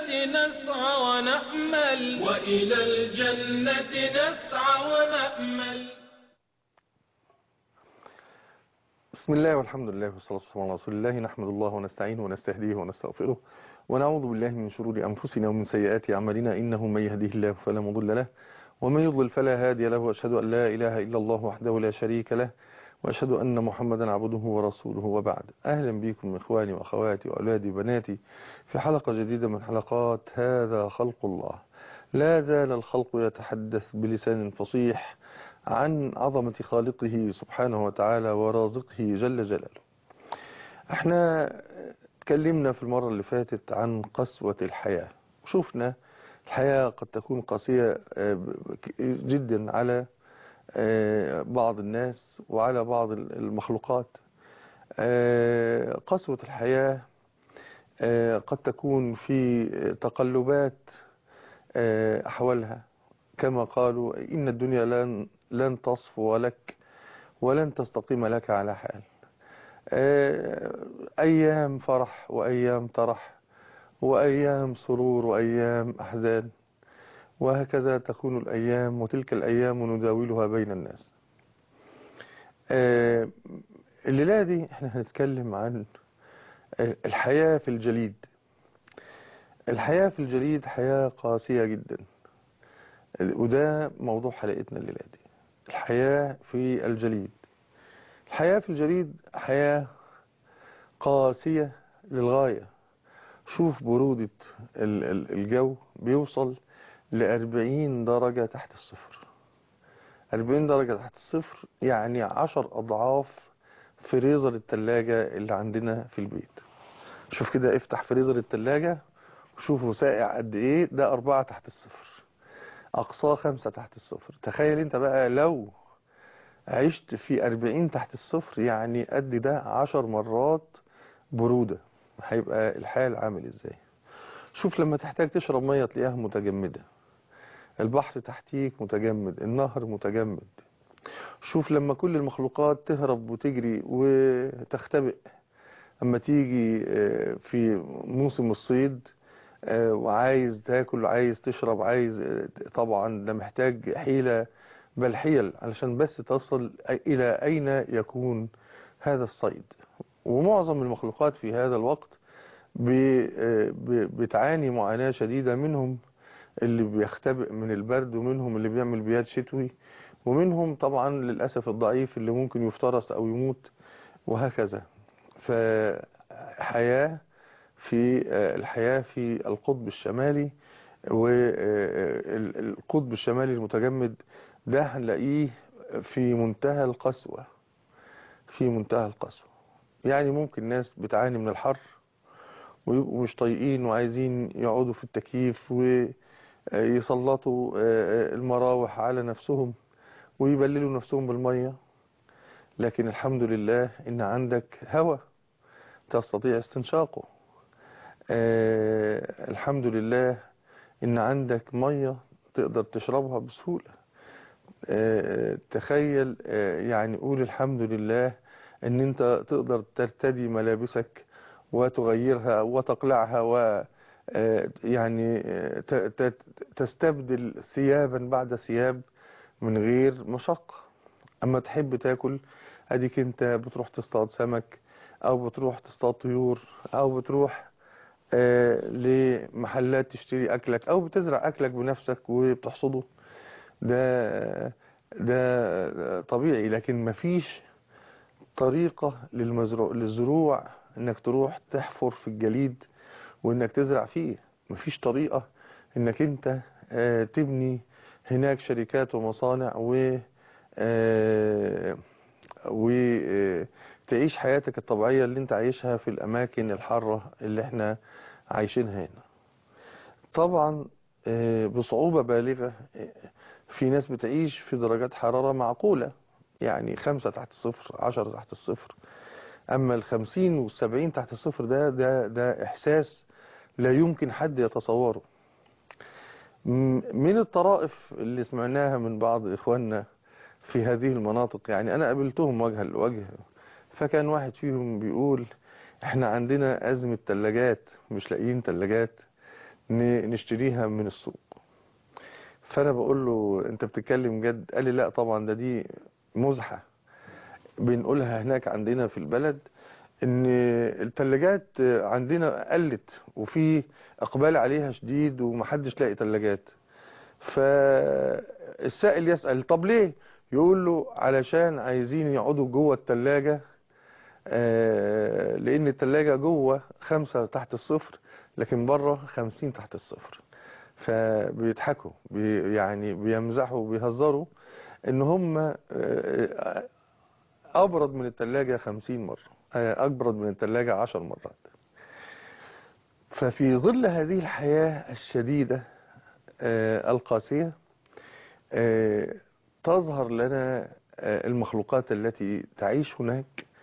نسعى ونأمل وإلى الجنة نسعى ونأمل بسم الله والحمد لله والصلاة والسلام على رسول الله نحمد الله ونستعينه ونستهديه ونستغفره ونعوذ بالله من شرور أنفسنا ومن سيئات أعمالنا إنه من يهديه الله فلا مضل له ومن يضلل فلا هادي له وأشهد أن لا إله إلا الله وحده لا شريك له وأشهد أن محمدا عبده ورسوله وبعد أهلا بكم إخواني وأخواتي وأولادي وبناتي في حلقة جديدة من حلقات هذا خلق الله لا زال الخلق يتحدث بلسان فصيح عن عظمة خالقه سبحانه وتعالى ورازقه جل جلاله احنا اتكلمنا في المرة اللي فاتت عن قسوة الحياة وشوفنا الحياة قد تكون قاسية جدا على بعض الناس وعلى بعض المخلوقات قسوة الحياة قد تكون في تقلبات أحوالها كما قالوا إن الدنيا لن, لن تصفو لك ولن تستقيم لك على حال أيام فرح وأيام طرح وأيام سرور وأيام أحزان وهكذا تكون الأيام وتلك الأيام نداولها بين الناس الليلة دي احنا هنتكلم عن الحياة في الجليد الحياة في الجليد حياة قاسية جدا وده موضوع حلقتنا الليلة دي الحياة في الجليد الحياة في الجليد حياة قاسية للغاية شوف برودة الجو بيوصل لأربعين درجة تحت الصفر أربعين درجة تحت الصفر يعني عشر أضعاف فريزر التلاجة اللي عندنا في البيت شوف كده افتح فريزر التلاجة وشوفه ساقع قد ايه ده أربعة تحت الصفر أقصاه خمسة تحت الصفر تخيل انت بقى لو عشت في أربعين تحت الصفر يعني قد ده عشر مرات برودة هيبقى الحال عامل ازاي شوف لما تحتاج تشرب مية تلاقيها متجمدة البحر تحتيك متجمد النهر متجمد شوف لما كل المخلوقات تهرب وتجري وتختبئ اما تيجي في موسم الصيد وعايز تاكل عايز تشرب عايز طبعا ده محتاج حيلة بل حيل علشان بس تصل الى اين يكون هذا الصيد ومعظم المخلوقات في هذا الوقت بتعاني معاناة شديدة منهم اللي بيختبئ من البرد ومنهم اللي بيعمل بيات شتوي ومنهم طبعا للأسف الضعيف اللي ممكن يفترس أو يموت وهكذا فحياة في الحياة في القطب الشمالي والقطب الشمالي المتجمد ده هنلاقيه في منتهى القسوة في منتهى القسوة يعني ممكن ناس بتعاني من الحر ويبقوا مش طايقين وعايزين يقعدوا في التكييف ويسلطوا المراوح على نفسهم ويبللوا نفسهم بالمية لكن الحمد لله ان عندك هواء تستطيع استنشاقه الحمد لله ان عندك مية تقدر تشربها بسهولة تخيل يعني قول الحمد لله ان انت تقدر ترتدي ملابسك وتغيرها وتقلعها و يعني تستبدل ثيابا بعد ثياب من غير مشقة اما تحب تاكل اديك انت بتروح تصطاد سمك او بتروح تصطاد طيور او بتروح لمحلات تشتري اكلك او بتزرع اكلك بنفسك وبتحصده ده ده طبيعي لكن مفيش طريقة للمزروع للزروع انك تروح تحفر في الجليد وانك تزرع فيه مفيش طريقة انك انت اه تبني هناك شركات ومصانع و اه وتعيش حياتك الطبيعية اللي انت عايشها في الاماكن الحارة اللي احنا عايشينها هنا طبعا اه بصعوبة بالغة في ناس بتعيش في درجات حرارة معقولة يعني خمسة تحت الصفر عشرة تحت الصفر أما الخمسين والسبعين تحت الصفر ده ده ده إحساس لا يمكن حد يتصوره من الطرائف اللي سمعناها من بعض إخواننا في هذه المناطق يعني أنا قابلتهم وجها لوجه فكان واحد فيهم بيقول احنا عندنا أزمة تلاجات مش لاقيين تلاجات ن- نشتريها من السوق فانا بقول له انت بتتكلم جد قال لي لا طبعا ده دي مزحة بنقولها هناك عندنا في البلد ان الثلاجات عندنا قلت وفي اقبال عليها شديد ومحدش لاقي ثلاجات فالسائل يسأل طب ليه يقول له علشان عايزين يقعدوا جوه الثلاجة آه، لان الثلاجة جوه خمسة تحت الصفر لكن بره خمسين تحت الصفر فبيضحكوا بي يعني بيمزحوا وبيهزروا ان هم آه، ابرد من الثلاجة خمسين مرة آه، ابرد من الثلاجة عشر مرات ففي ظل هذه الحياة الشديدة آه، القاسية آه، تظهر لنا آه، المخلوقات التي تعيش هناك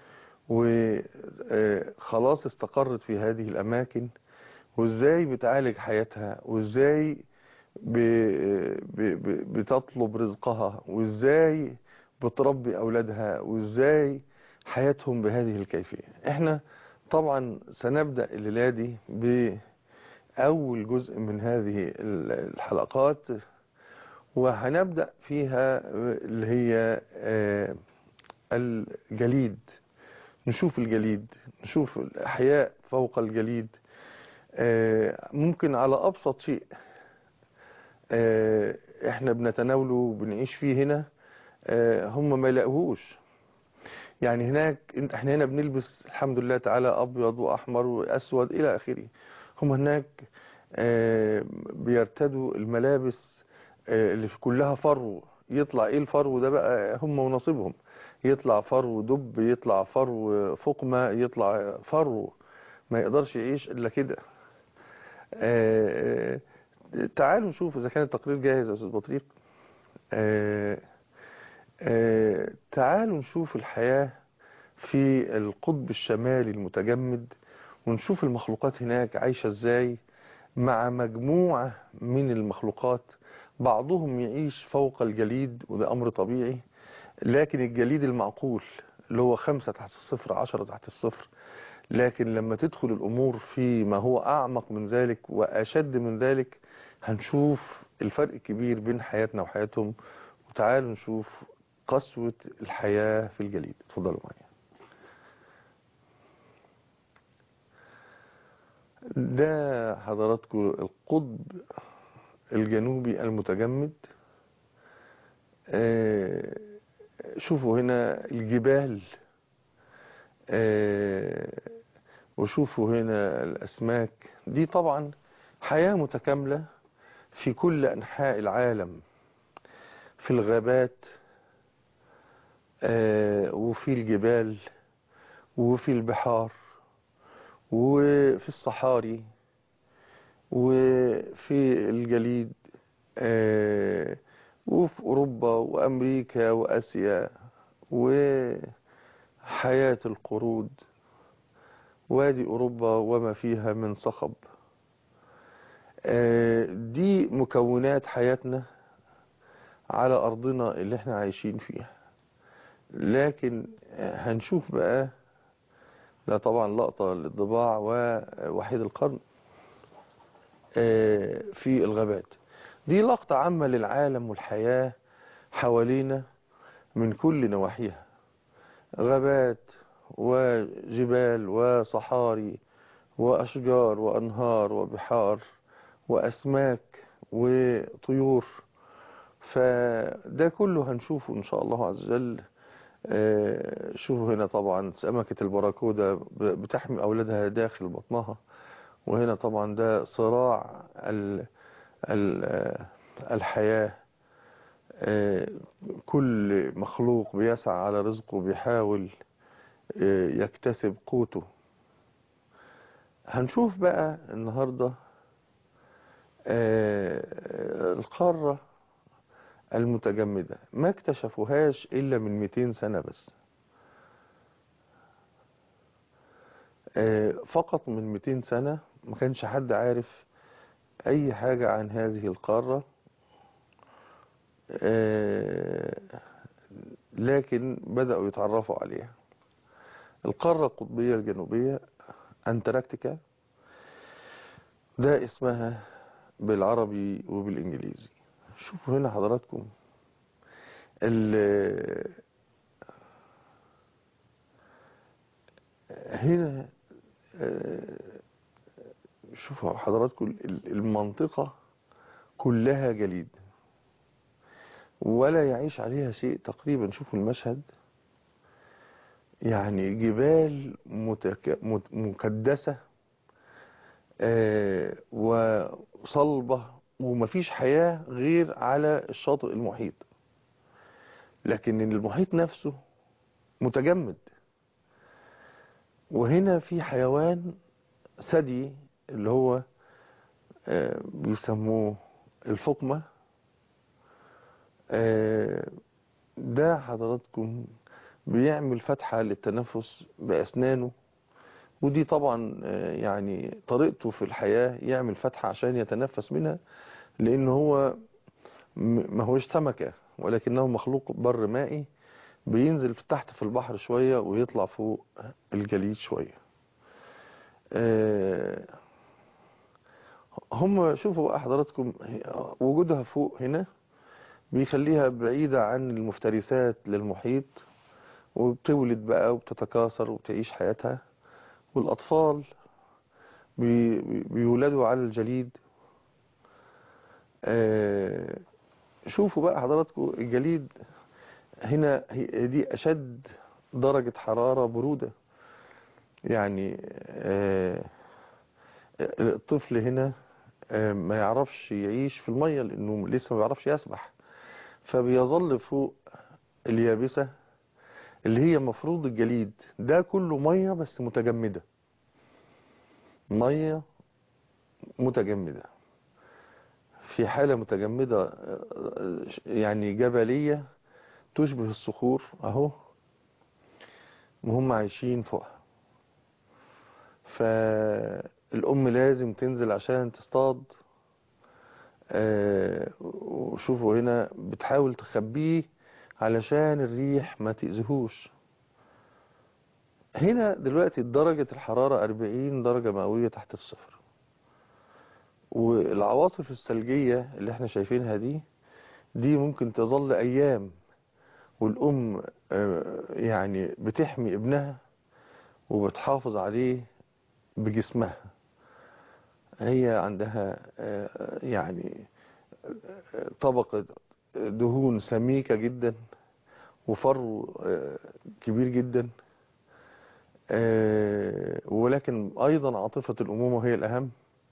وخلاص استقرت في هذه الأماكن وازاي بتعالج حياتها وازاي ب- ب- ب- بتطلب رزقها وازاي بتربي أولادها وازاي حياتهم بهذه الكيفية احنا طبعا سنبدأ الليلة دي بأول جزء من هذه الحلقات وهنبدأ فيها اللي هي آه، الجليد نشوف الجليد نشوف الأحياء فوق الجليد آه، ممكن على أبسط شيء آه، احنا بنتناوله وبنعيش فيه هنا آه، هم ما يلاقوهوش يعني هناك انت- احنا هنا بنلبس الحمد لله تعالى ابيض واحمر واسود الى اخره هم هناك آه، بيرتدوا الملابس آه، اللي في كلها فرو يطلع ايه الفرو ده بقى هم ونصيبهم يطلع فرو دب يطلع فرو فقمة يطلع فرو ما يقدرش يعيش الا كده آه، آه، تعالوا نشوف اذا كان التقرير جاهز يا استاذ بطريق آه، آه، تعالوا نشوف الحياة في القطب الشمالي المتجمد ونشوف المخلوقات هناك عايشة ازاي مع مجموعة من المخلوقات بعضهم يعيش فوق الجليد وده أمر طبيعي لكن الجليد المعقول اللي هو خمسة تحت الصفر عشرة تحت الصفر لكن لما تدخل الأمور في ما هو أعمق من ذلك وأشد من ذلك هنشوف الفرق الكبير بين حياتنا وحياتهم وتعالوا نشوف قسوة الحياة في الجليد اتفضلوا معايا ده حضراتكم القطب الجنوبي المتجمد آه، شوفوا هنا الجبال آه، وشوفوا هنا الأسماك دي طبعا حياة متكاملة في كل أنحاء العالم في الغابات آه، وفي الجبال وفي البحار وفي الصحاري وفي الجليد آه، وفي أوروبا وأمريكا وآسيا وحياة القرود وادي أوروبا وما فيها من صخب آه، دي مكونات حياتنا على أرضنا اللي احنا عايشين فيها لكن هنشوف بقى ده طبعا لقطة للضباع ووحيد القرن آه، في الغابات دي لقطة عامة للعالم والحياة حوالينا من كل نواحيها غابات وجبال وصحاري وأشجار وأنهار وبحار وأسماك وطيور فده كله هنشوفه إن شاء الله عز وجل آه، شوفوا هنا طبعا سمكة البراكودة ب- بتحمي أولادها داخل بطنها وهنا طبعا ده صراع ال ال آه، الحياة آه، كل مخلوق بيسعى على رزقه بيحاول آه، يكتسب قوته هنشوف بقى النهاردة آه، القارة المتجمدة ما اكتشفوهاش إلا من 200 سنة بس آه، فقط من 200 سنة ما كانش حد عارف أي حاجة عن هذه القارة آه، لكن بدأوا يتعرفوا عليها القارة القطبية الجنوبية أنتاركتيكا ده اسمها بالعربي وبالإنجليزي شوفوا هنا حضراتكم ال- هنا آه، شوفوا حضراتكم ال- المنطقة كلها جليد ولا يعيش عليها شيء تقريبا شوفوا المشهد يعني جبال متك... مت- مكدسة آه، وصلبة ومفيش حياة غير على الشاطئ المحيط لكن المحيط نفسه متجمد وهنا في حيوان ثدي اللي هو آه، بيسموه الفقمة آه، ده حضراتكم بيعمل فتحة للتنفس بأسنانه ودي طبعا آه، يعني طريقته في الحياة يعمل فتحة عشان يتنفس منها لأن هو م- ما هوش سمكة ولكنه مخلوق بر مائي بينزل في- تحت في البحر شوية ويطلع فوق الجليد شوية آه، هم شوفوا بقى حضراتكم هي- وجودها فوق هنا بيخليها بعيدة عن المفترسات للمحيط وبتولد بقى وبتتكاثر وبتعيش حياتها والأطفال بي- بي- بيولدوا على الجليد آه، شوفوا بقى حضراتكم الجليد هنا هي- دي أشد درجة حرارة برودة يعني آه، الطفل هنا آه، ما يعرفش يعيش في المية لأنه لسه ما بيعرفش يسبح فبيظل فوق اليابسة اللي هي مفروض الجليد ده كله مية بس متجمدة مية متجمدة في حالة متجمدة آه، يعني جبلية تشبه الصخور اهو وهم عايشين فوقها فالأم لازم تنزل عشان تصطاد آه، وشوفوا هنا بتحاول تخبيه علشان الريح ما تأذيهوش هنا دلوقتي درجة الحرارة 40 درجة مئوية تحت الصفر والعواصف الثلجية اللي احنا شايفينها دي دي ممكن تظل أيام والأم آه، يعني بتحمي ابنها وبتحافظ عليه بجسمها هي عندها آه، يعني آه، طبقة دهون سميكة جدا وفرو آه، كبير جدا آه، ولكن أيضا عاطفة الأمومة هي الأهم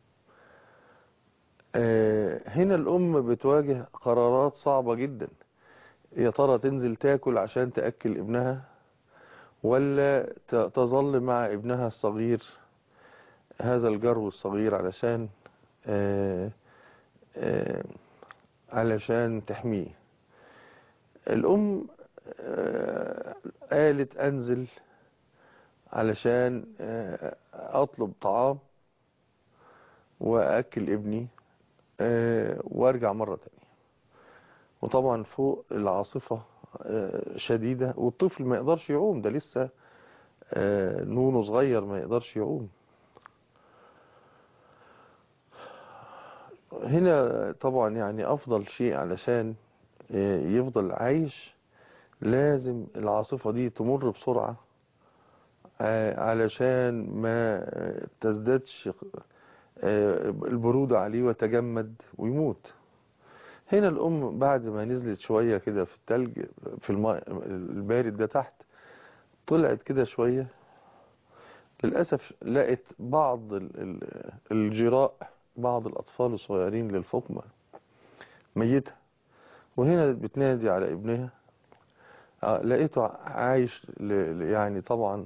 آه، هنا الأم بتواجه قرارات صعبة جدا يا ترى تنزل تاكل عشان تأكل ابنها ولا ت- تظل مع ابنها الصغير هذا الجرو الصغير علشان آه، آه، علشان تحميه الأم آه، قالت أنزل علشان آه، أطلب طعام وأكل ابني آه، وأرجع مرة تانية وطبعا فوق العاصفة آه، شديدة والطفل ما يقدرش يعوم ده لسه آه، نونه صغير ما يقدرش يعوم هنا طبعا يعني أفضل شيء علشان آه، يفضل عايش لازم العاصفة دي تمر بسرعة آه، علشان ما آه، تزدادش آه، البرودة عليه وتجمد ويموت هنا الأم بعد ما نزلت شوية كده في التلج في الماء البارد ده تحت طلعت كده شوية للأسف لقت بعض ال- ال- الجراء بعض الأطفال الصغيرين للفقمة ميتة وهنا بتنادي على ابنها آه، لقيته عايش ل- ل- يعني طبعا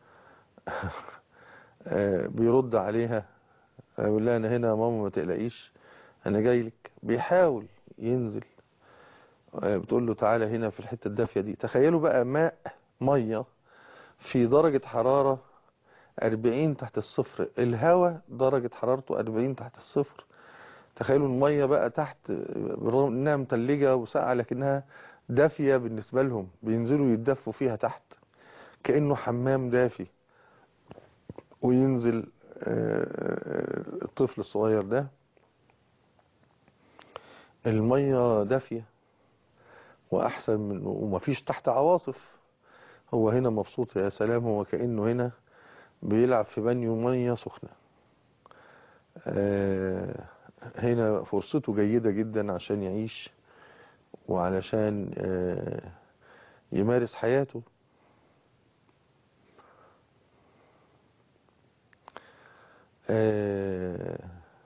آه، بيرد عليها آه، يقول لها انا هنا يا ماما ما تقلقيش انا جاي لك بيحاول ينزل آه، بتقول له تعالى هنا في الحته الدافيه دي تخيلوا بقى ماء ميه في درجه حراره 40 تحت الصفر الهواء درجه حرارته 40 تحت الصفر تخيلوا الميه بقى تحت آه، بالرغم انها متلجه وساقعه لكنها دافيه بالنسبه لهم بينزلوا يتدفوا فيها تحت كانه حمام دافي وينزل آه، الطفل الصغير ده المية دافية وأحسن من ومفيش تحت عواصف هو هنا مبسوط يا سلام هو كأنه هنا بيلعب في بانيو مية سخنة آه، هنا فرصته جيدة جدا عشان يعيش وعلشان آه، يمارس حياته آه،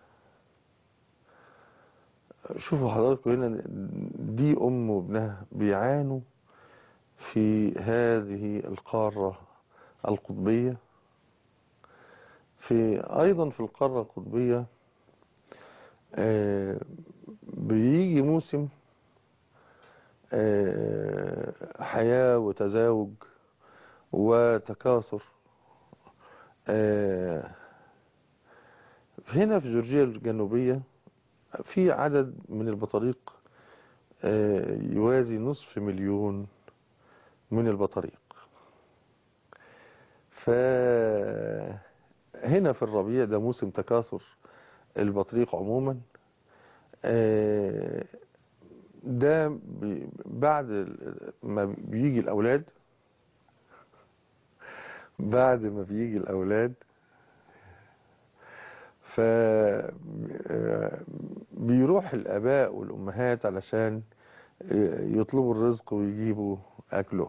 شوفوا حضراتكم هنا دي أم وابنها بيعانوا في هذه القارة القطبية في أيضا في القارة القطبية آه، بيجي موسم آه، حياة وتزاوج وتكاثر آه، هنا في جورجيا الجنوبية في عدد من البطاريق آه، يوازي نصف مليون من البطاريق فهنا في الربيع ده موسم تكاثر البطريق عموما آه، ده بي- بعد ال- ما بيجي الأولاد بعد ما بيجي الأولاد ف آه، بيروح الآباء والأمهات علشان يطلبوا الرزق ويجيبوا أكله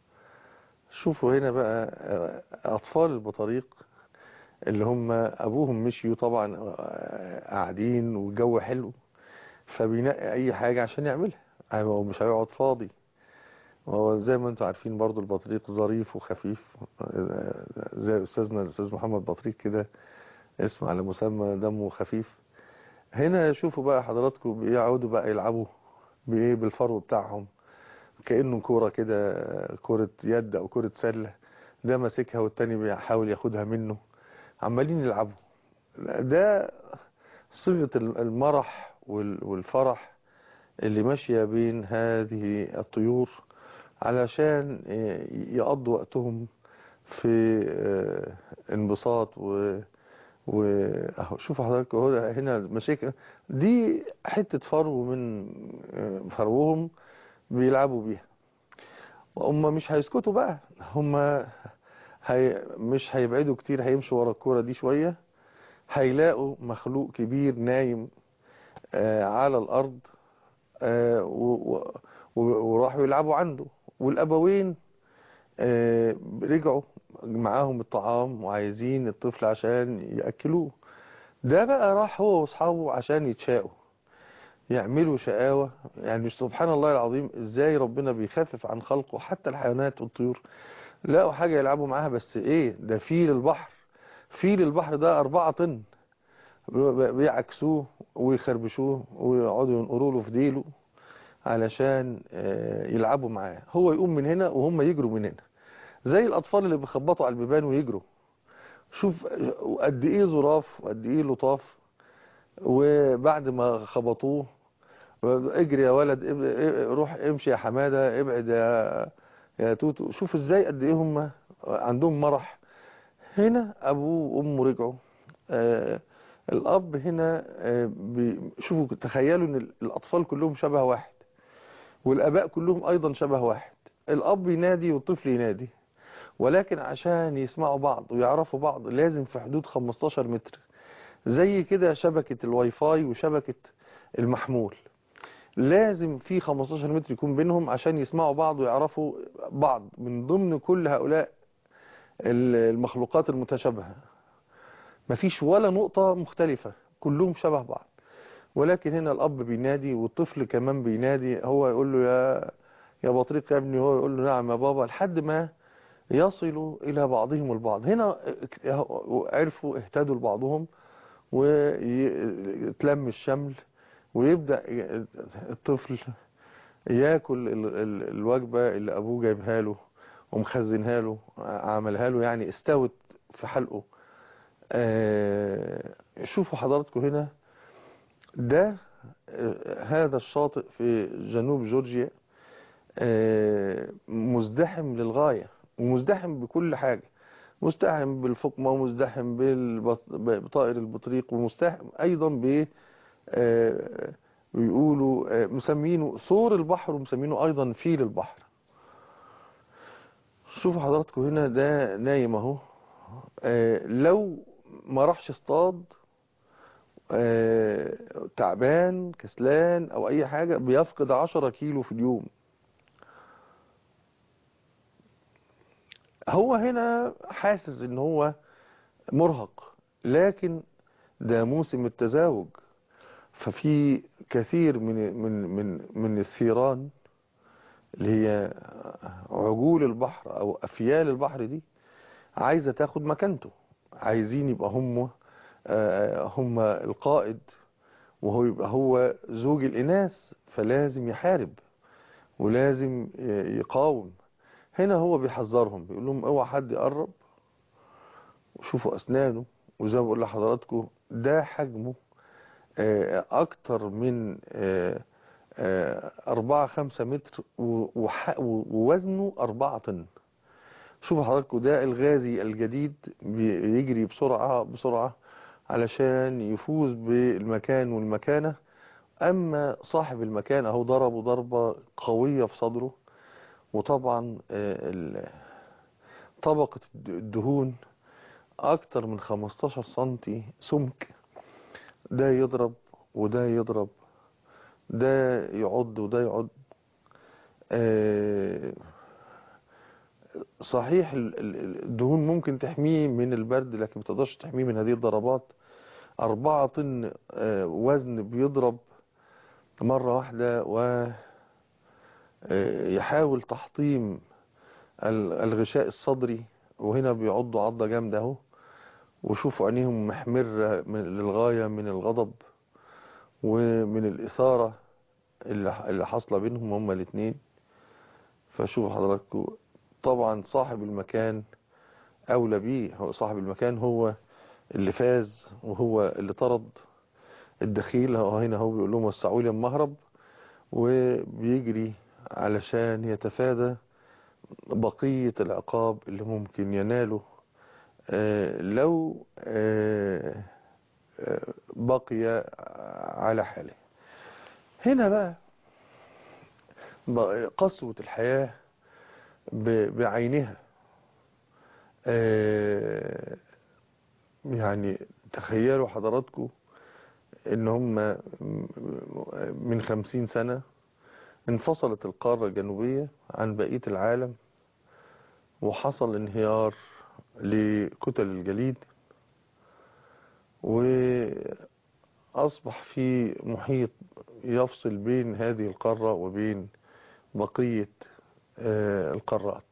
شوفوا هنا بقى آه، أطفال البطاريق اللي هم أبوهم مشيوا طبعا آه، قاعدين والجو حلو فبينقي أي حاجة عشان يعملها يعني هو مش هيقعد فاضي هو زي ما انتم عارفين برضو البطريق ظريف وخفيف آه، زي أستاذنا الأستاذ محمد بطريق كده اسم على مسمى دمه خفيف هنا شوفوا بقى حضراتكم بيقعدوا بقى يلعبوا بإيه بالفرو بتاعهم كأنه كورة كده كورة يد أو كورة سلة ده ماسكها والتاني بيحاول ياخدها منه عمالين يلعبوا ده صيغة المرح وال- والفرح اللي ماشية بين هذه الطيور علشان يقضوا وقتهم في آه، انبساط و و اهو شوف حضرتك هو ده هنا ماسكها دي حتة فرو من آه، فروهم بيلعبوا بيها وهم مش هيسكتوا بقى هم هي مش هيبعدوا كتير هيمشوا ورا الكورة دي شوية هيلاقوا مخلوق كبير نايم آه، على الأرض آه، و- و- و- وراحوا يلعبوا عنده والأبوين آه، رجعوا معاهم الطعام وعايزين الطفل عشان يأكلوه ده بقى راح هو واصحابه عشان يتشاقوا يعملوا شقاوة يعني سبحان الله العظيم ازاي ربنا بيخفف عن خلقه حتى الحيوانات والطيور لقوا حاجة يلعبوا معاها بس ايه ده فيل البحر فيل البحر ده أربعة طن بيعكسوه ويخربشوه ويقعدوا ينقروا له في ديله علشان آه، يلعبوا معاه هو يقوم من هنا وهم يجروا من هنا زي الأطفال اللي بيخبطوا على البيبان ويجروا شوف قد ايه ظراف وقد ايه لطاف وبعد ما خبطوه اجري يا ولد اب- روح امشي يا حمادة ابعد يا يا توتو شوف ازاي قد ايه هم عندهم مرح هنا ابوه وامه رجعوا آه الاب هنا آه بي- شوفوا تخيلوا ان الاطفال كلهم شبه واحد والاباء كلهم ايضا شبه واحد الاب ينادي والطفل ينادي ولكن عشان يسمعوا بعض ويعرفوا بعض لازم في حدود 15 متر زي كده شبكة الواي فاي وشبكة المحمول لازم في 15 متر يكون بينهم عشان يسمعوا بعض ويعرفوا بعض من ضمن كل هؤلاء المخلوقات المتشابهة مفيش ولا نقطة مختلفة كلهم شبه بعض ولكن هنا الأب بينادي والطفل كمان بينادي هو يقول له يا يا بطريق يا ابني هو يقول له نعم يا بابا لحد ما يصلوا إلى بعضهم البعض هنا عرفوا اهتدوا لبعضهم ويتلم الشمل ويبدأ الطفل ياكل ال- ال- الوجبة اللي أبوه جايبها له ومخزنها له عملها له يعني استوت في حلقه آه، شوفوا حضراتكم هنا ده آه، هذا الشاطئ في جنوب جورجيا آه، مزدحم للغاية ومزدحم بكل حاجة مزدحم بالفقمة ومزدحم بالبط- بطائر البطريق ومزدحم أيضا ب آه، بيقولوا آه، مسمينه ثور البحر ومسمينه ايضا فيل البحر شوفوا حضراتكم هنا ده نايم اهو آه، لو ما راحش اصطاد آه، تعبان كسلان او اي حاجة بيفقد عشرة كيلو في اليوم هو هنا حاسس ان هو مرهق لكن ده موسم التزاوج ففي كثير من من من من الثيران اللي هي عجول البحر او افيال البحر دي عايزه تاخد مكانته عايزين يبقى هم آه، هم القائد وهو يبقى هو زوج الاناث فلازم يحارب ولازم ي- يقاوم هنا هو بيحذرهم بيقول لهم اوعى حد يقرب وشوفوا اسنانه وزي ما بقول لحضراتكم ده حجمه آه، اكتر من آه، آه، أربعة خمسة متر و- وح- و- ووزنه أربعة طن شوفوا حضراتكم ده الغازي الجديد بيجري بسرعة بسرعة علشان يفوز بالمكان والمكانة أما صاحب المكان أهو ضربه ضربة قوية في صدره وطبعا آه، ال- طبقة الد- الدهون أكتر من 15 سنتي سمك ده يضرب وده يضرب ده يعض وده يعض آه، صحيح ال- ال- الدهون ممكن تحميه من البرد لكن ما تقدرش تحميه من هذه الضربات أربعة طن آه، وزن بيضرب مرة واحدة ويحاول تحطيم ال- الغشاء الصدري وهنا بيعضوا عضة جامدة اهو وشوفوا عينيهم محمرة من للغاية من الغضب ومن الإثارة اللي اللي حاصلة بينهم هما الاتنين فشوفوا حضراتكم طبعا صاحب المكان أولى بيه هو صاحب المكان هو اللي فاز وهو اللي طرد الدخيل هو هنا هو بيقول لهم وسعوا لي المهرب وبيجري علشان يتفادى بقية العقاب اللي ممكن يناله آه، لو آه، آه، بقي على حاله هنا بقى بقى قسوة الحياة ب- بعينها آه، يعني تخيلوا حضراتكم ان هم من خمسين سنة انفصلت القارة الجنوبية عن بقية العالم وحصل انهيار لكتل الجليد وأصبح في محيط يفصل بين هذه القارة وبين بقية آه، القارات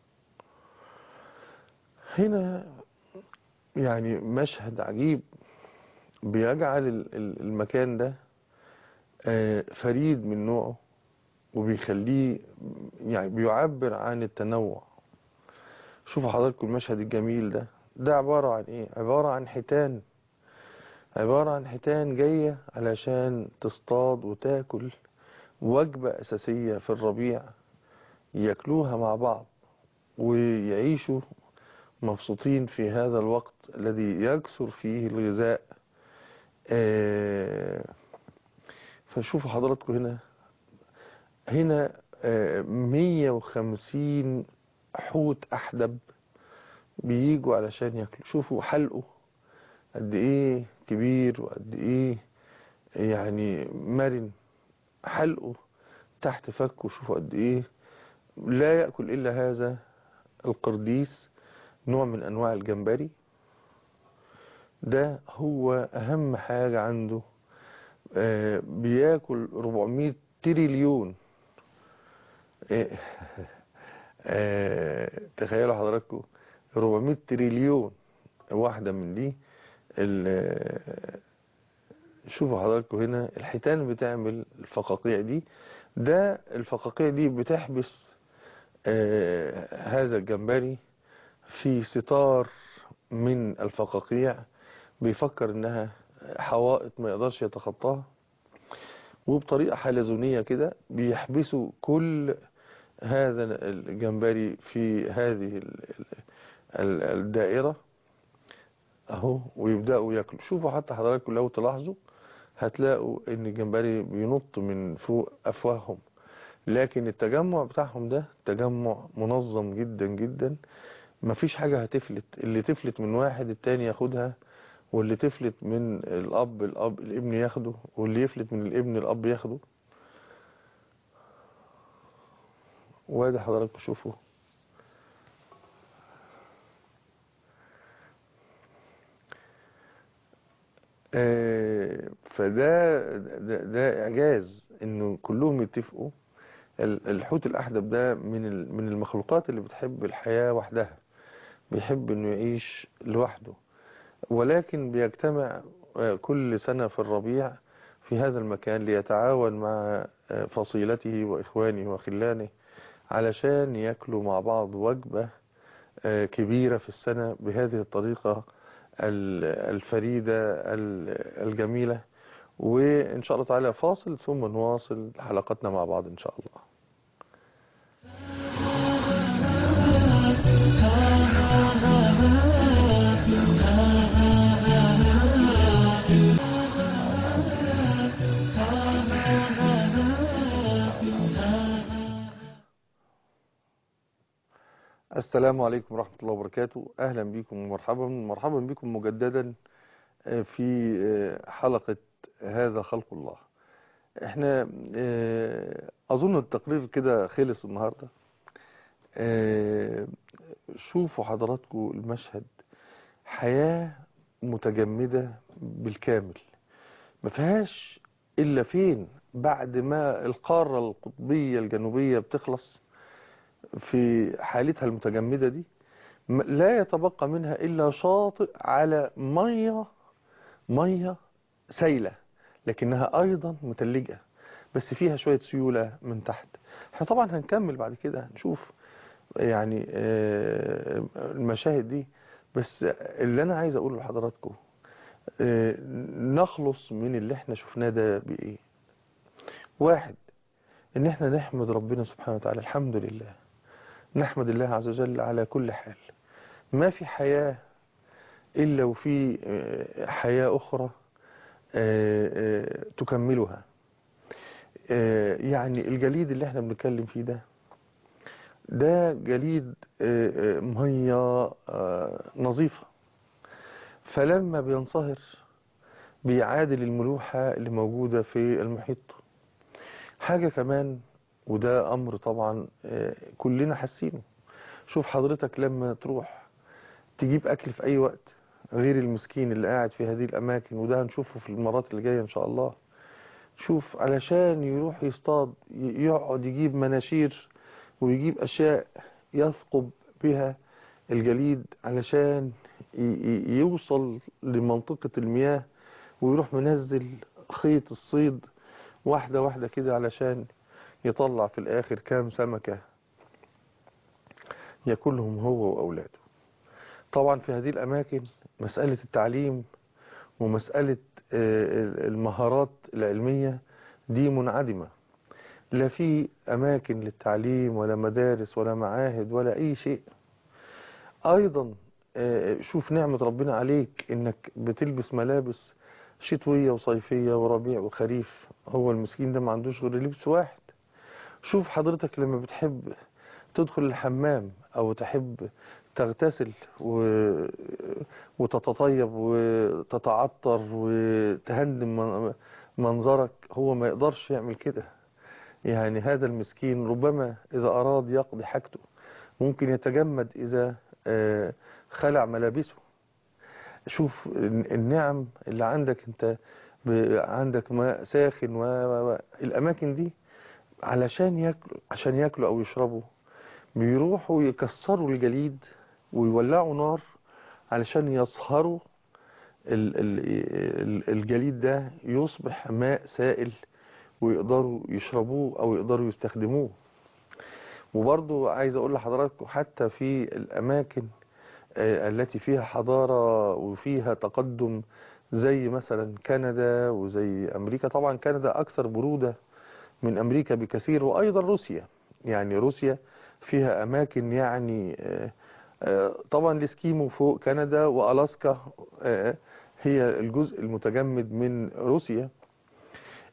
هنا يعني مشهد عجيب بيجعل ال- ال- المكان ده آه، فريد من نوعه وبيخليه يعني بيعبر عن التنوع شوفوا حضراتكم المشهد الجميل ده ده عبارة عن ايه عبارة عن حيتان عبارة عن حيتان جاية علشان تصطاد وتاكل وجبة أساسية في الربيع ياكلوها مع بعض ويعيشوا مبسوطين في هذا الوقت الذي يكثر فيه الغذاء آه، فشوفوا حضراتكم هنا هنا آه، 150 حوت أحدب بيجوا علشان ياكلوا شوفوا حلقه قد ايه كبير وقد ايه يعني مرن حلقه تحت فكه شوفوا قد ايه لا يأكل إلا هذا القرديس نوع من أنواع الجمبري ده هو أهم حاجة عنده آه، بياكل 400 تريليون إيه، آه، تخيلوا حضراتكم 400 تريليون واحدة من دي ال- شوفوا حضراتكم هنا الحيتان بتعمل الفقاقيع دي ده الفقاقيع دي بتحبس آه، هذا الجمبري في ستار من الفقاقيع بيفكر انها حوائط ما يقدرش يتخطاها وبطريقة حلزونية كده بيحبسوا كل هذا الجمبري في هذه ال- ال- الدائرة اهو ويبدأوا ياكلوا شوفوا حتى حضراتكم لو تلاحظوا هتلاقوا ان الجمبري بينط من فوق افواههم لكن التجمع بتاعهم ده تجمع منظم جدا جدا مفيش حاجة هتفلت اللي تفلت من واحد التاني ياخدها واللي تفلت من الاب الاب الابن ياخده واللي يفلت من الابن الاب ياخده وادي حضراتكم شوفوا آه، فده ده, ده اعجاز انه كلهم يتفقوا ال- الحوت الاحدب ده من ال- من المخلوقات اللي بتحب الحياة وحدها بيحب انه يعيش لوحده ولكن بيجتمع آه، كل سنة في الربيع في هذا المكان ليتعاون مع آه، فصيلته واخوانه وخلانه علشان ياكلوا مع بعض وجبة آه، كبيرة في السنة بهذه الطريقة ال- الفريدة ال- الجميلة وإن شاء الله تعالى فاصل ثم نواصل حلقتنا مع بعض إن شاء الله السلام عليكم ورحمة الله وبركاته أهلا بكم ومرحبا مرحبا بكم مجددا آه، في آه، حلقة هذا خلق الله احنا آه، أظن التقرير كده خلص النهاردة آه، شوفوا حضراتكم المشهد حياة متجمدة بالكامل ما فيهاش إلا فين بعد ما القارة القطبية الجنوبية بتخلص في حالتها المتجمدة دي م- لا يتبقى منها إلا شاطئ على مية مية سايلة لكنها أيضا متلجة بس فيها شوية سيولة من تحت احنا طبعا هنكمل بعد كده هنشوف يعني آه، المشاهد دي بس اللي أنا عايز أقوله لحضراتكم آه، نخلص من اللي احنا شفناه ده بإيه واحد ان احنا نحمد ربنا سبحانه وتعالى الحمد لله نحمد الله عز وجل على كل حال ما في حياة إلا وفي آه، حياة أخرى آه، آه، تكملها آه، يعني الجليد اللي احنا بنتكلم فيه ده ده جليد آه، آه، مية آه، نظيفة فلما بينصهر بيعادل الملوحة اللي موجودة في المحيط حاجة كمان وده أمر طبعا آه، كلنا حاسينه شوف حضرتك لما تروح تجيب أكل في أي وقت غير المسكين اللي قاعد في هذه الأماكن وده هنشوفه في المرات اللي جاية إن شاء الله شوف علشان يروح يصطاد ي- يقعد يجيب مناشير ويجيب أشياء يثقب بها الجليد علشان ي- ي- يوصل لمنطقة المياه ويروح منزل خيط الصيد واحدة واحدة كده علشان يطلع في الآخر كام سمكة ياكلهم هو وأولاده طبعا في هذه الأماكن مسألة التعليم ومسألة آه، المهارات العلمية دي منعدمة لا في أماكن للتعليم ولا مدارس ولا معاهد ولا أي شيء أيضا آه، شوف نعمة ربنا عليك إنك بتلبس ملابس شتوية وصيفية وربيع وخريف هو المسكين ده ما عندوش غير لبس واحد شوف حضرتك لما بتحب تدخل الحمام أو تحب تغتسل و... وتتطيب وتتعطر وتهندم من- منظرك هو ما يقدرش يعمل كده يعني هذا المسكين ربما إذا أراد يقضي حاجته ممكن يتجمد إذا آه، خلع ملابسه شوف الن- النعم اللي عندك انت ب- عندك ماء ساخن و... و... و- الأماكن دي علشان ياكلوا عشان ياكلوا أو يشربوا بيروحوا يكسروا الجليد ويولعوا نار علشان يصهروا ال- ال- ال- الجليد ده يصبح ماء سائل ويقدروا يشربوه أو يقدروا يستخدموه وبرضو عايز أقول لحضراتكم حتى في الأماكن آه، التي فيها حضارة وفيها تقدم زي مثلا كندا وزي أمريكا طبعا كندا أكثر برودة من أمريكا بكثير وأيضا روسيا يعني روسيا فيها أماكن يعني آه، آه، طبعا الاسكيمو فوق كندا وألاسكا آه، هي الجزء المتجمد من روسيا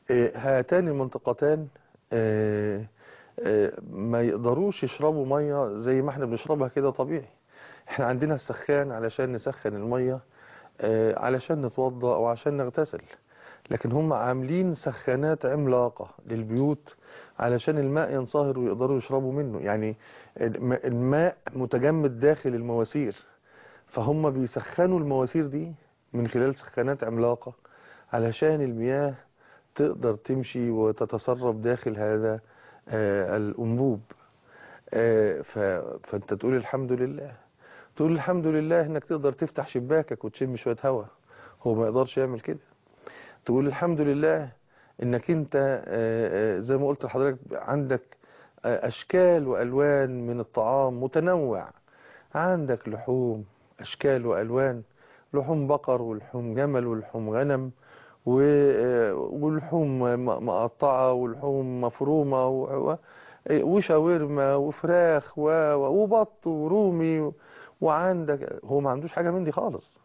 آه، هاتان المنطقتان آه، آه، ما يقدروش يشربوا مية زي ما احنا بنشربها كده طبيعي احنا عندنا السخان علشان نسخن المية آه، علشان نتوضأ او عشان نغتسل لكن هم عاملين سخانات عملاقة للبيوت علشان الماء ينصهر ويقدروا يشربوا منه يعني الم- الماء متجمد داخل المواسير فهم بيسخنوا المواسير دي من خلال سخانات عملاقة علشان المياه تقدر تمشي وتتسرب داخل هذا آه، الأنبوب آه، ف- فأنت تقول الحمد لله تقول الحمد لله انك تقدر تفتح شباكك وتشم شوية هواء هو ما يقدرش يعمل كده تقول الحمد لله انك انت آه، آه، زي ما قلت لحضرتك عندك آه، اشكال والوان من الطعام متنوع عندك لحوم اشكال والوان لحوم بقر ولحوم جمل ولحوم غنم و- آه، ولحوم م- مقطعة ولحوم مفرومة و- و- وشاورما وفراخ و- و- وبط ورومي و- وعندك هو ما عندوش حاجة من دي خالص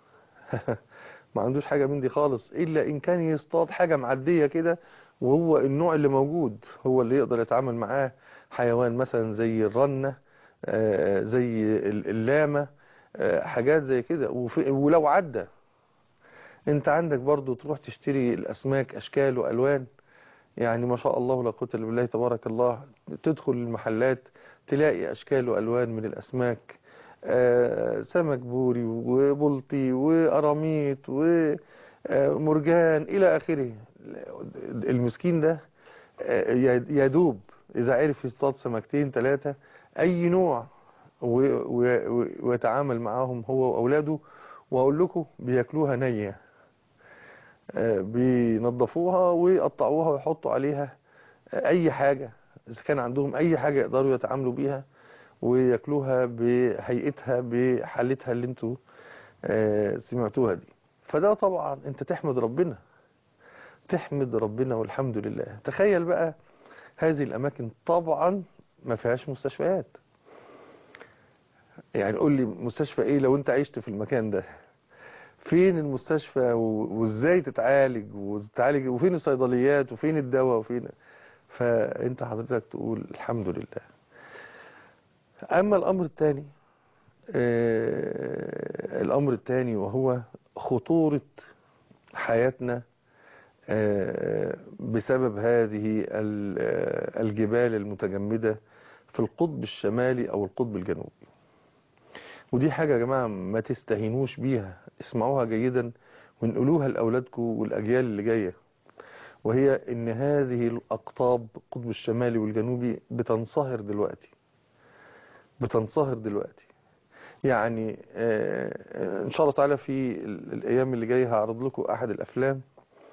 ما عندوش حاجة من دي خالص إلا إن كان يصطاد حاجة معدية كده وهو النوع اللي موجود هو اللي يقدر يتعامل معاه حيوان مثلا زي الرنة آه، زي ال- اللامة آه، حاجات زي كده وفي- ولو عدى انت عندك برضو تروح تشتري الأسماك أشكال وألوان يعني ما شاء الله لا قوة إلا بالله تبارك الله تدخل المحلات تلاقي أشكال وألوان من الأسماك آه، سمك بوري وبلطي وقراميط ومرجان إلى آخره المسكين ده آه، يدوب إذا عرف يصطاد سمكتين ثلاثة أي نوع و- و- و- ويتعامل معاهم هو وأولاده وأقول لكم بياكلوها نية آه، بينظفوها ويقطعوها ويحطوا عليها آه، أي حاجة إذا كان عندهم أي حاجة يقدروا يتعاملوا بيها وياكلوها بهيئتها بحالتها اللي انتوا آه، سمعتوها دي فده طبعا انت تحمد ربنا تحمد ربنا والحمد لله تخيل بقى هذه الأماكن طبعا ما فيهاش مستشفيات يعني قول لي مستشفى ايه لو انت عشت في المكان ده فين المستشفى و- وازاي تتعالج وتتعالج وفين الصيدليات وفين الدواء وفين فانت حضرتك تقول الحمد لله اما الامر الثاني الامر الثاني وهو خطورة حياتنا آه، بسبب هذه ال- آه، الجبال المتجمدة في القطب الشمالي او القطب الجنوبي ودي حاجة يا جماعة ما تستهينوش بيها اسمعوها جيدا ونقولوها لأولادكم والأجيال اللي جاية وهي ان هذه الأقطاب القطب الشمالي والجنوبي بتنصهر دلوقتي بتنصهر دلوقتي يعني آه، آه، ان شاء الله تعالى في ال- الايام اللي جايه هعرض لكم احد الافلام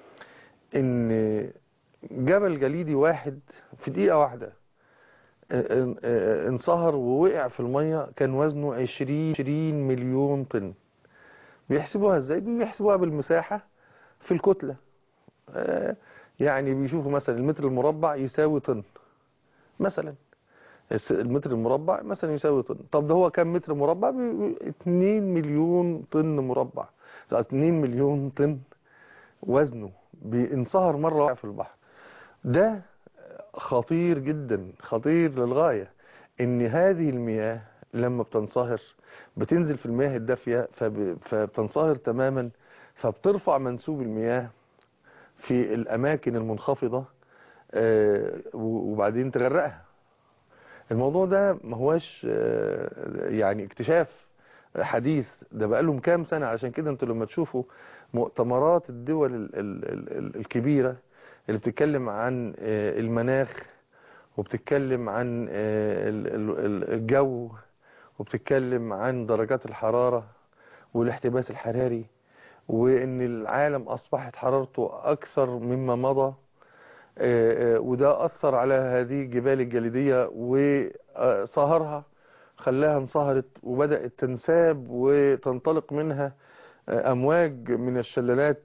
ان جبل جليدي واحد في دقيقه واحده آه، آه، انصهر ووقع في الميه كان وزنه 20 20 مليون طن بيحسبوها ازاي بيحسبوها بالمساحه في الكتله آه، يعني بيشوفوا مثلا المتر المربع يساوي طن مثلا الس- المتر المربع مثلا يساوي طن طب ده هو كام متر مربع ب- 2 مليون طن مربع ده 2 مليون طن وزنه بينصهر مرة واحدة في البحر ده خطير جدا خطير للغاية ان هذه المياه لما بتنصهر بتنزل في المياه الدافية فب- فبتنصهر تماما فبترفع منسوب المياه في الأماكن المنخفضة آه، و- وبعدين تغرقها الموضوع ده ما هواش آه، يعني اكتشاف حديث ده بقالهم كام سنة عشان كده انتوا لما تشوفوا مؤتمرات الدول ال- ال- ال- ال- الكبيرة اللي بتتكلم عن آه، المناخ وبتتكلم عن آه، ال- ال- ال- الجو وبتتكلم عن درجات الحرارة والاحتباس الحراري وان العالم اصبحت حرارته اكثر مما مضى آه، آه، وده أثر على هذه الجبال الجليدية وصهرها خلاها انصهرت وبدأت تنساب وتنطلق منها آه، أمواج من الشلالات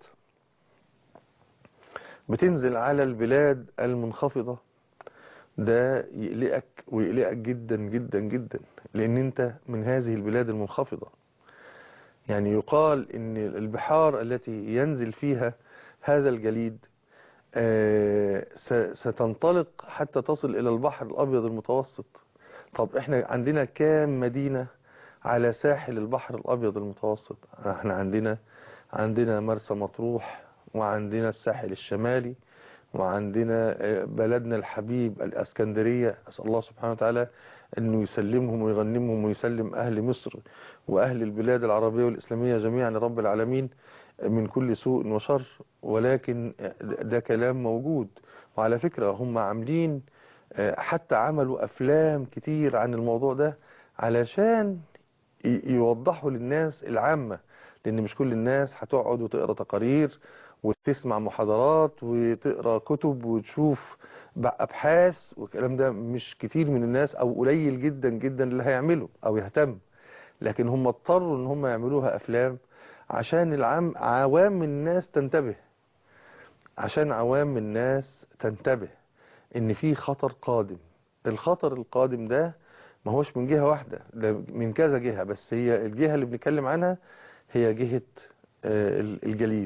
بتنزل على البلاد المنخفضة ده يقلقك ويقلقك جدا جدا جدا لأن أنت من هذه البلاد المنخفضة يعني يقال أن البحار التي ينزل فيها هذا الجليد آه، س- ستنطلق حتى تصل إلى البحر الأبيض المتوسط طب احنا عندنا كام مدينة على ساحل البحر الأبيض المتوسط احنا عندنا عندنا مرسى مطروح وعندنا الساحل الشمالي وعندنا آه، بلدنا الحبيب الاسكندرية أسأل الله سبحانه وتعالى أنه يسلمهم ويغنمهم ويسلم أهل مصر وأهل البلاد العربية والإسلامية جميعا رب العالمين من كل سوء وشر ولكن ده كلام موجود وعلى فكرة هم عاملين آه، حتى عملوا أفلام كتير عن الموضوع ده علشان ي- يوضحوا للناس العامة لأن مش كل الناس هتقعد وتقرأ تقارير وتسمع محاضرات وتقرأ كتب وتشوف بقى أبحاث والكلام ده مش كتير من الناس أو قليل جدا جدا اللي هيعمله أو يهتم لكن هم اضطروا ان هم يعملوها أفلام عشان العام عوام الناس تنتبه عشان عوام الناس تنتبه ان في خطر قادم الخطر القادم ده ما هوش من جهة واحدة ده من كذا جهة بس هي الجهة اللي بنتكلم عنها هي جهة آه، الجليد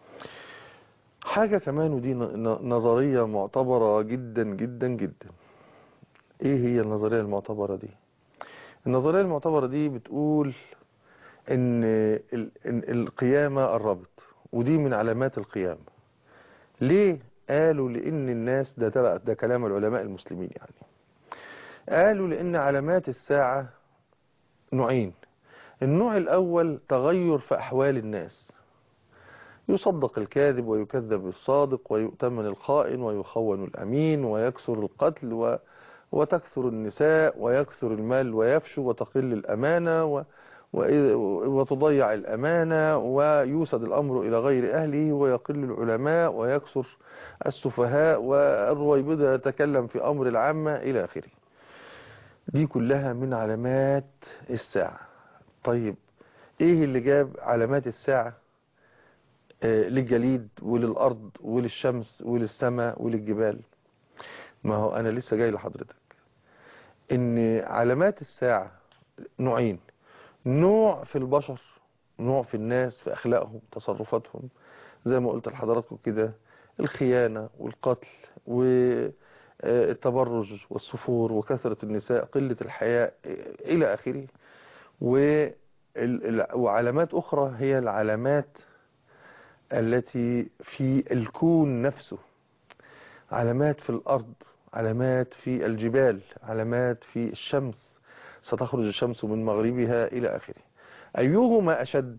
حاجة كمان ودي ن- ن- نظرية معتبرة جدا جدا جدا ايه هي النظرية المعتبرة دي النظرية المعتبرة دي بتقول ان ال- إن القيامة قربت ودي من علامات القيامة ليه قالوا لان الناس ده تبع ده كلام العلماء المسلمين يعني قالوا لان علامات الساعة نوعين النوع الاول تغير في احوال الناس يصدق الكاذب ويكذب الصادق ويؤتمن الخائن ويخون الامين ويكثر القتل و وتكثر النساء ويكثر المال ويفشو وتقل الامانة و وإذ- وتضيع الأمانة ويوسد الأمر إلى غير أهله ويقل العلماء ويكثر السفهاء والرويبضة يتكلم في أمر العامة إلى آخره دي كلها من علامات الساعة طيب إيه اللي جاب علامات الساعة آه، للجليد وللأرض وللشمس وللسماء وللجبال ما هو أنا لسه جاي لحضرتك إن علامات الساعة نوعين نوع في البشر نوع في الناس في أخلاقهم تصرفاتهم زي ما قلت لحضراتكم كده الخيانة والقتل والتبرج والسفور وكثرة النساء قلة الحياء إلى آخره وال- ال- وعلامات أخرى هي العلامات التي في الكون نفسه علامات في الأرض علامات في الجبال علامات في الشمس ستخرج الشمس من مغربها إلى آخره أيهما أشد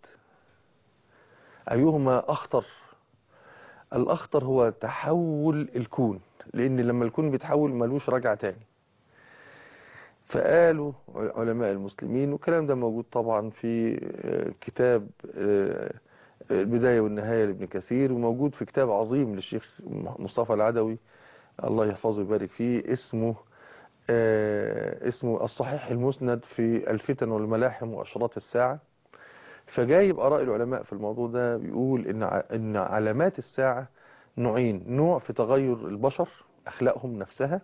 أيهما أخطر الأخطر هو تحول الكون لأن لما الكون بيتحول ملوش رجعة تاني فقالوا علماء المسلمين والكلام ده موجود طبعا في آه، كتاب آه، البداية والنهاية لابن كثير وموجود في كتاب عظيم للشيخ مصطفى العدوي الله يحفظه ويبارك فيه اسمه آه، اسمه الصحيح المسند في الفتن والملاحم وأشراط الساعة فجايب آراء العلماء في الموضوع ده بيقول إن ع- إن علامات الساعة نوعين نوع في تغير البشر أخلاقهم نفسها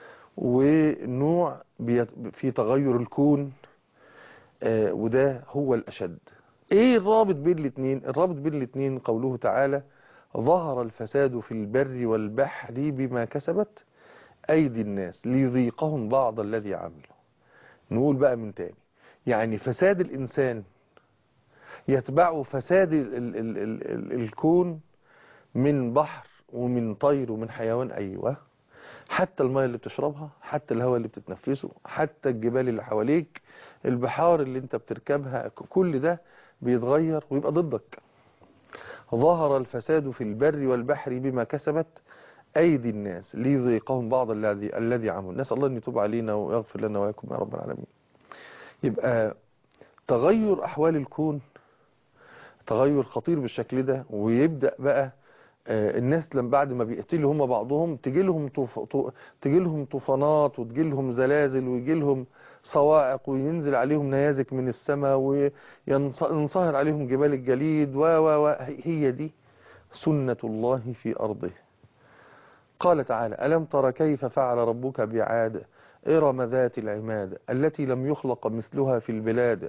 ونوع بيت- في تغير الكون آه، وده هو الأشد ايه الرابط بين الاثنين الرابط بين الاثنين قوله تعالى ظهر الفساد في البر والبحر بما كسبت أيدي الناس ليذيقهم بعض الذي عملوا نقول بقى من تاني يعني فساد الإنسان يتبعه فساد ال ال ال ال ال الكون من بحر ومن طير ومن حيوان أيوة حتى الماء اللي بتشربها حتى الهواء اللي بتتنفسه حتى الجبال اللي حواليك البحار اللي انت بتركبها كل ده بيتغير ويبقى ضدك ظهر الفساد في البر والبحر بما كسبت أيدي الناس ليذيقهم بعض الذي الذي عملوا نسأل الله أن يتوب علينا ويغفر لنا وياكم يا رب العالمين يبقى تغير أحوال الكون تغير خطير بالشكل ده ويبدأ بقى آه، الناس لما بعد ما بيقتلوا هم بعضهم تجي لهم طوف... طو- تجي لهم طوفانات وتجي لهم زلازل ويجي لهم صواعق وينزل عليهم نيازك من السماء وينصهر عليهم جبال الجليد و و و هي دي سنة الله في أرضه قال تعالى ألم تر كيف فعل ربك بعاد إرم ذات العماد التي لم يخلق مثلها في البلاد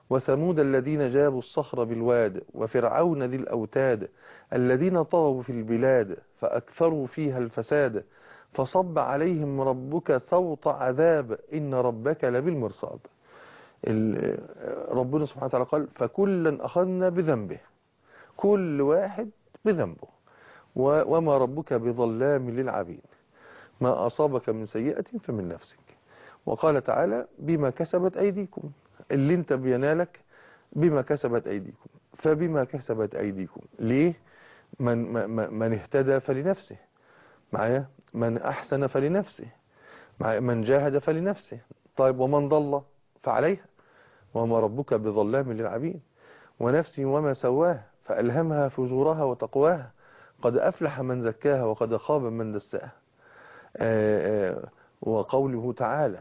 وثمود الذين جابوا الصخر بالواد وفرعون ذي الأوتاد الذين طغوا في البلاد فأكثروا فيها الفساد فصب عليهم ربك سوط عذاب إن ربك لبالمرصاد ال- ربنا سبحانه وتعالى قال فكلا أخذنا بذنبه كل واحد بذنبه و- وما ربك بظلام للعبيد ما أصابك من سيئة فمن نفسك وقال تعالى بما كسبت أيديكم اللي انت بينالك بما كسبت أيديكم فبما كسبت أيديكم ليه من, من, من اهتدى فلنفسه معايا من أحسن فلنفسه معايا من جاهد فلنفسه طيب ومن ضل فعليها وما ربك بظلام للعبيد ونفس وما سواها فألهمها فجورها وتقواها قد أفلح من زكاها وقد خاب من دساها آه، آه، وقوله تعالى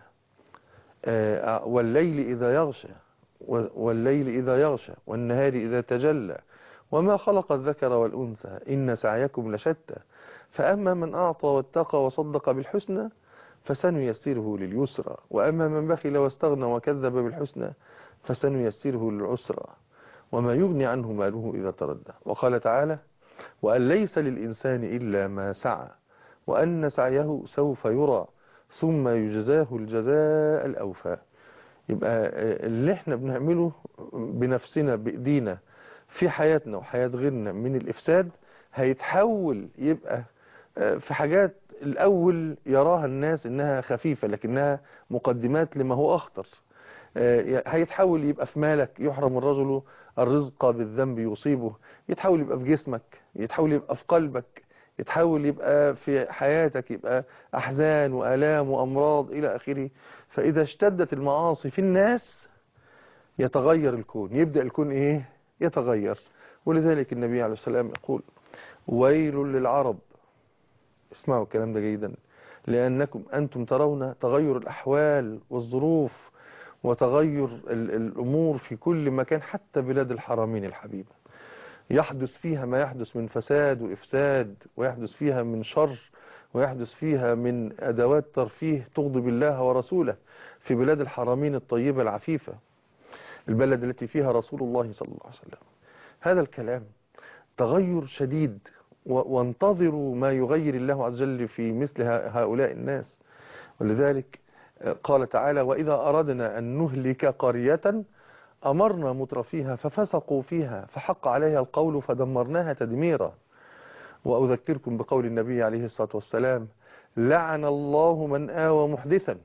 آه، والليل إذا يغشى والليل إذا يغشى والنهار إذا تجلى وما خلق الذكر والأنثى إن سعيكم لشتى فأما من أعطى واتقى وصدق بالحسنى فسنيسره لليسرى وأما من بخل واستغنى وكذب بالحسنى فسنيسره للعسرى وما يغني عنه ماله إذا تردى وقال تعالى وأن ليس للإنسان إلا ما سعى وأن سعيه سوف يرى ثم يجزاه الجزاء الأوفى يبقى اللي احنا بنعمله بنفسنا بإيدينا في حياتنا وحياة غيرنا من الإفساد هيتحول يبقى في حاجات الأول يراها الناس إنها خفيفة لكنها مقدمات لما هو أخطر هيتحول يبقى في مالك يحرم الرجل الرزق بالذنب يصيبه يتحول يبقى في جسمك يتحول يبقى في قلبك يتحول يبقى في حياتك يبقى أحزان وآلام وأمراض إلى آخره فإذا اشتدت المعاصي في الناس يتغير الكون يبدأ الكون إيه يتغير ولذلك النبي عليه السلام يقول ويل للعرب اسمعوا الكلام ده جيدا لأنكم أنتم ترون تغير الأحوال والظروف وتغير الأمور في كل مكان حتى بلاد الحرمين الحبيبة يحدث فيها ما يحدث من فساد وإفساد ويحدث فيها من شر ويحدث فيها من أدوات ترفيه تغضب الله ورسوله في بلاد الحرمين الطيبة العفيفة البلد التي فيها رسول الله صلى الله عليه وسلم هذا الكلام تغير شديد وانتظروا ما يغير الله عز وجل في مثل هؤلاء الناس ولذلك قال تعالى وإذا أردنا أن نهلك قرية أمرنا مترفيها ففسقوا فيها فحق عليها القول فدمرناها تدميرا وأذكركم بقول النبي عليه الصلاة والسلام لعن الله من آوى محدثا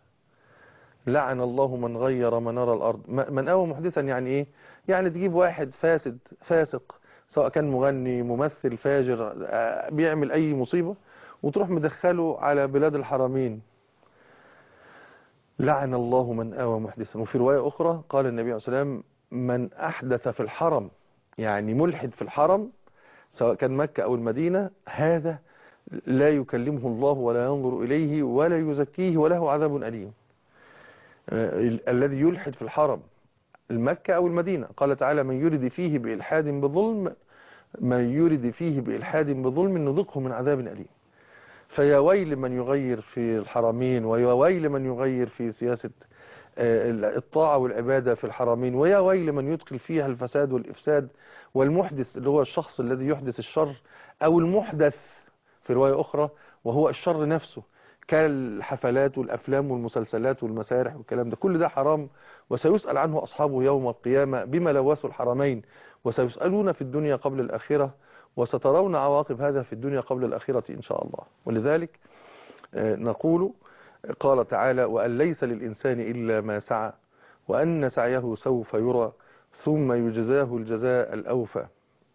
لعن الله من غير منار الأرض من آوى محدثا يعني إيه يعني تجيب واحد فاسد فاسق سواء كان مغني ممثل فاجر بيعمل أي مصيبة وتروح مدخله على بلاد الحرمين لعن الله من آوى محدثا وفي رواية أخرى قال النبي عليه الصلاة والسلام من أحدث في الحرم يعني ملحد في الحرم سواء كان مكة أو المدينة هذا لا يكلمه الله ولا ينظر إليه ولا يزكيه وله عذاب أليم الذي يلحد في الحرم المكة أو المدينة قال تعالى من يرد فيه بإلحاد بظلم من يرد فيه بإلحاد بظلم نذقه من عذاب أليم فيا ويل من يغير في الحرمين ويا ويل من يغير في سياسة الطاعة والعبادة في الحرمين ويا ويل من يدخل فيها الفساد والإفساد والمحدث اللي هو الشخص الذي يحدث الشر أو المحدث في رواية أخرى وهو الشر نفسه كالحفلات والأفلام والمسلسلات والمسارح والكلام ده كل ده حرام وسيسأل عنه أصحابه يوم القيامة بما لوثوا الحرمين وسيسألون في الدنيا قبل الآخرة وسترون عواقب هذا في الدنيا قبل الآخرة إن شاء الله ولذلك نقول قال تعالى وأن ليس للإنسان إلا ما سعى وأن سعيه سوف يرى ثم يجزاه الجزاء الأوفى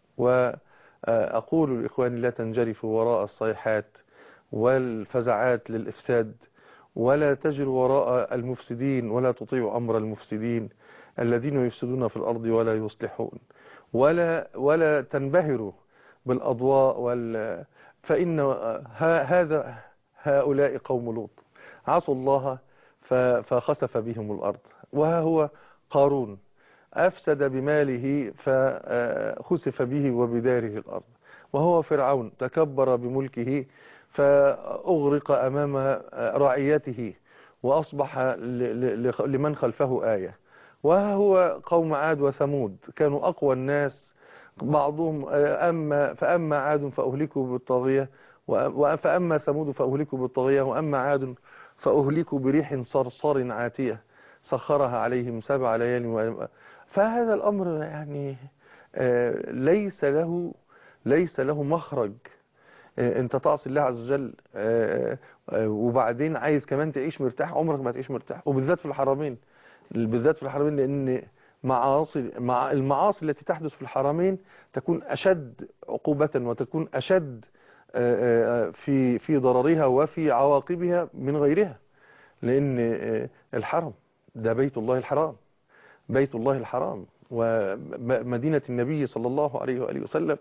وأقول لإخواني لا تنجرفوا وراء الصيحات والفزعات للإفساد ولا تجروا وراء المفسدين ولا تطيعوا أمر المفسدين الذين يفسدون في الأرض ولا يصلحون ولا ولا تنبهروا بالأضواء وال فإن هذا هؤلاء قوم لوط عصوا الله فخسف بهم الأرض وها هو قارون أفسد بماله فخسف به وبداره الأرض وهو فرعون تكبر بملكه فأغرق أمام رعيته وأصبح لمن خلفه آية وهو قوم عاد وثمود كانوا أقوى الناس بعضهم أما فأما عاد فأهلكوا بالطاغية فأما ثمود فأهلكوا بالطاغية وأما عاد فأهلكوا بريح صرصر عاتية سخرها عليهم سبع ليال فهذا الأمر يعني ليس له ليس له مخرج انت تعصي الله عز وجل وبعدين عايز كمان تعيش مرتاح عمرك ما تعيش مرتاح وبالذات في الحرمين بالذات في الحرمين لان معاصي مع المعاصي التي تحدث في الحرمين تكون اشد عقوبة وتكون اشد في في ضررها وفي عواقبها من غيرها لان الحرم ده بيت الله الحرام بيت الله الحرام ومدينة النبي صلى الله عليه وآله وسلم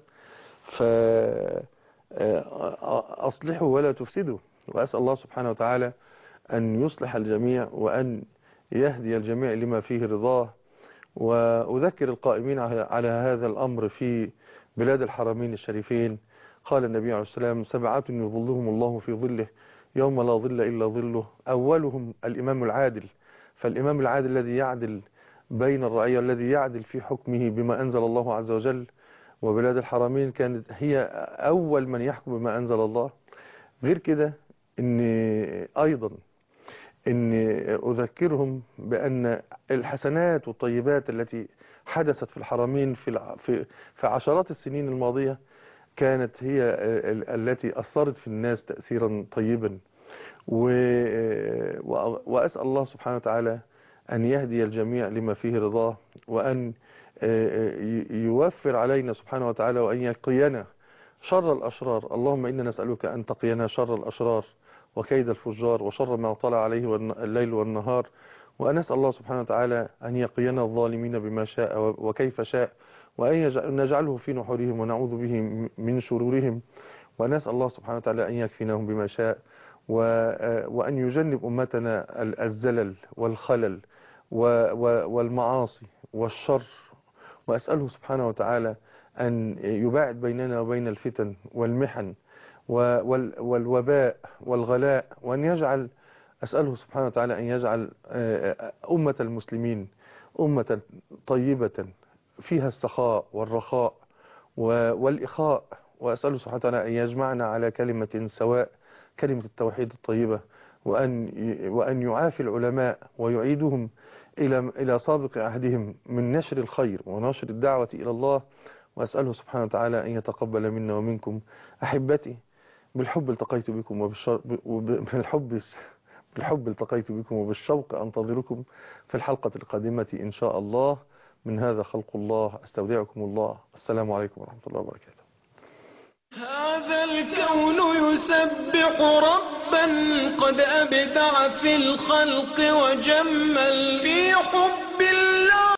فأصلحوا ولا تفسدوا وأسأل الله سبحانه وتعالى أن يصلح الجميع وأن يهدي الجميع لما فيه رضاه وأذكر القائمين على هذا الأمر في بلاد الحرمين الشريفين قال النبي عليه السلام سبعة يظلهم الله في ظله يوم لا ظل إلا ظله أولهم الإمام العادل فالإمام العادل الذي يعدل بين الرعية الذي يعدل في حكمه بما أنزل الله عز وجل وبلاد الحرمين كانت هي أول من يحكم بما أنزل الله غير كده أن أيضا أن أذكرهم بأن الحسنات والطيبات التي حدثت في الحرمين في في في عشرات السنين الماضية كانت هي التي أثرت في الناس تأثيرا طيبا وأسأل الله سبحانه وتعالى أن يهدي الجميع لما فيه رضاه وأن يوفر علينا سبحانه وتعالى وأن يقينا شر الأشرار اللهم إنا نسألك أن تقينا شر الأشرار وكيد الفجار وشر ما طلع عليه الليل والنهار وأن نسأل الله سبحانه وتعالى أن يقينا الظالمين بما شاء وكيف شاء وأن نجعله في نحورهم ونعوذ به من شرورهم ونسأل الله سبحانه وتعالى أن يكفيناهم بما شاء وأن يجنب أمتنا الزلل والخلل والمعاصي والشر وأسأله سبحانه وتعالى أن يباعد بيننا وبين الفتن والمحن والوباء والغلاء وأن يجعل أسأله سبحانه وتعالى أن يجعل أمة المسلمين أمة طيبة فيها السخاء والرخاء والإخاء وأسأله سبحانه وتعالى أن يجمعنا على كلمة سواء كلمة التوحيد الطيبة وأن وأن يعافي العلماء ويعيدهم إلى إلى سابق عهدهم من نشر الخير ونشر الدعوة إلى الله وأسأله سبحانه وتعالى أن يتقبل منا ومنكم أحبتي بالحب التقيت بكم وبالشر بالحب بالحب التقيت بكم وبالشوق أنتظركم في الحلقة القادمة إن شاء الله من هذا خلق الله أستودعكم الله السلام عليكم ورحمة الله وبركاته هذا الكون يسبح ربا قد أبدع في الخلق وجمل في حب الله